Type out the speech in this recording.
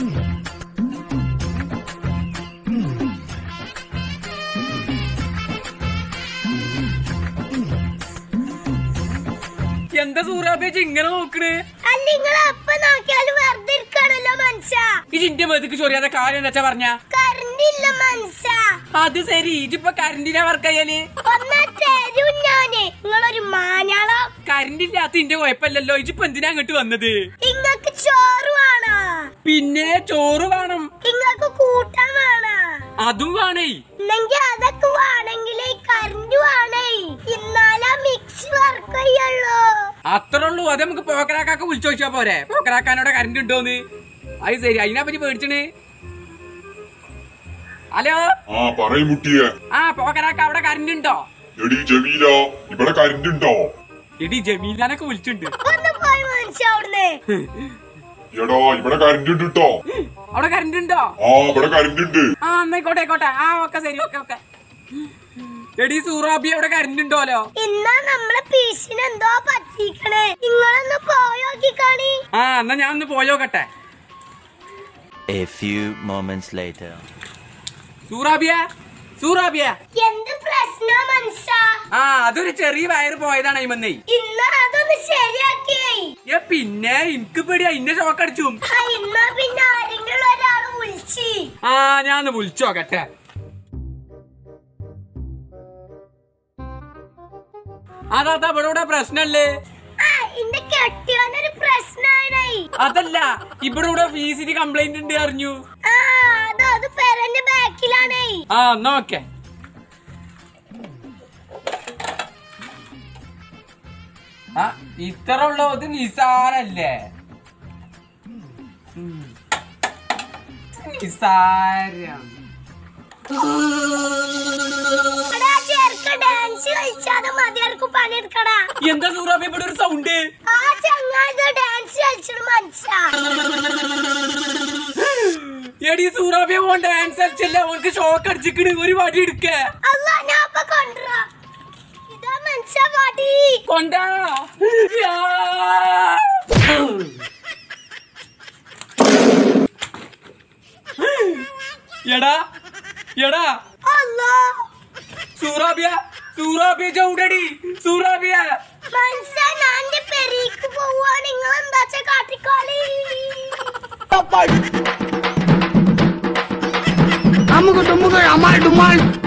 എന്താ സൂറാബേജ് ഇങ്ങനെ നോക്കണ് അല്ല നിങ്ങൾ എപ്പ നോക്കിയാലും വെറുതെ ഇരിക്കാണല്ലോ മനുഷ്യ ഈ ചിന്റെ മേതക്ക് ചൊറിയാതെ കാര്യം എന്താ പറഞ്ഞ കറണ്ട് ഇല്ല മനുഷ്യ അത് ശരി ഇതിപ്പോ കരണ്ടിനെ വർക്ക് ചെയ്യാന് ഒന്നാ തരും ഞാന് നിങ്ങളൊരു മാഞ്ഞാളോ കരണ്ട് ഇല്ലാത്ത ഇന്റെ കുഴപ്പമില്ലല്ലോ ഇതിപ്പോ എന്തിനാ അങ്ങോട്ട് വന്നത് ഇങ്ങക്ക് ചോറ് വേണോ പിന്നെ ചോറ് വേണം ഇങ്ങക്ക് കൂട്ടാൻ വേണോ അതും വേണേ എന്നെങ്കി അതൊക്കെ വേണമെങ്കിലേ കറണ്ട് വേണേ ഇന്നാലാ മിക്സി വർക്ക് ചെയ്യുള്ളൂ അത്രേ ഉള്ളൂ അത് നമുക്ക് പോക്കരാക്കാക്ക് വിളിച്ചു ചോദിച്ചാ പോരെ പോക്കരാക്കാനോടെ കരണ്ട് ഉണ്ടോന്ന് അത് ശരി അതിനെ പറ്റി പേടിച്ചണ് ഹലോ ആ പറയും മുട്ടിയെ ആ പോക്കരാക്ക അവിടെ കരണ്ട് ഉണ്ടോ എടി ജമീല ഇവിടെ കരണ്ട് ഉണ്ടോ എടി ജമീലാനൊക്കെ വിളിച്ചിട്ടുണ്ട് ഒന്ന് പോയി മനുഷ്യ അവിടുന്ന് എടാ ഇവിടെ കരണ്ട് ഉണ്ട് കേട്ടോ അവിടെ കരണ്ട് ഉണ്ടോ ആ ഇവിടെ കരണ്ട് ഉണ്ട് ആ എന്നായിക്കോട്ടെ ആയിക്കോട്ടെ ആ ഓക്കെ ശരി ഓക്കെ ഓക്കെ എടി സൂറാബി അവിടെ കരണ്ട് ഉണ്ടോലോ ഇന്നാ നമ്മളെ പീശിന് എന്തോ പറ്റിക്കണേ നിങ്ങളൊന്ന് പോയോക്കി കാണി ആ എന്നാ ഞാൻ ഒന്ന് പോയോക്കട്ടെ A few moments later. സൂറാബിയ സൂറാബിയ എന്ത് പ്രശ്നം മനുഷ്യ ആ അതൊരു ചെറിയ വയറ് പോയതാണ് അയിമന്നേ ഇന്ന് അതൊന്ന് ശരിയാക്കിയേ ഏ പിന്നെ എനിക്ക് പേടിയാ ഇന്നെ ഷോക്ക് അടിച്ചു ആ, ഇന്നാ പിന്നെ ആരെങ്കിലും ഒരാള് വിളിച്ച് ആ ഞാൻ ഒന്ന് വിളിച്ചോക്കട്ടെ അതാ ഇവിടെ ഇവിടെ പ്രശ്നല്ലേ ആ ഇന്റെ കെട്ടിയോനൊരു പ്രശ്നാണേ അതല്ല ഇവിടെ ഇവിടെ ഫീസിന് കംപ്ലൈന്റ് ഉണ്ട് അറിഞ്ഞു ആ അത് അത് പെരന്റെ ബാക്കിലാണേ ആ എന്നാ ഓക്കെ ആ ഇത്ര ഉള്ളത് നിസാരല്ലേ ഉം. നിസാരം എടാ ചെറുക്ക ഡാൻസ് കളിച്ചാതെ മതിയാർക്കും പണിയെടുക്കടാ എന്താ സൂറാബി ഇവിടെ ഒരു സൗണ്ട് ആ ചങ്ങാതി ഡാൻസ് കളിച്ചത് മനസ്സാ എടി സൂറാബി ഓൻ ഡാൻസ് കളിച്ചല്ല ഓനക്ക് ഷോക്ക് അടിച്ചിക്കണ് ഒരു വടി എടുക്ക അല്ല ഞാൻ അപ്പൊ കൊണ്ടുവരാ ഇതാ മനസ്സാ പാടി കൊണ്ടാ യാ. എടാ എടാ അല്ലോ സൂറാബിയ സൂറാബിയ ചൗടടി സൂറാബിയ മനസ്സാ ഞാൻ എന്റെ പെരീക്ക് പോവാ നിങ്ങൾ എന്താച്ചാ കാട്ടിക്കോളി അമുക്ക് ടുമുക്ക് അമാൾ ഡുമാൾ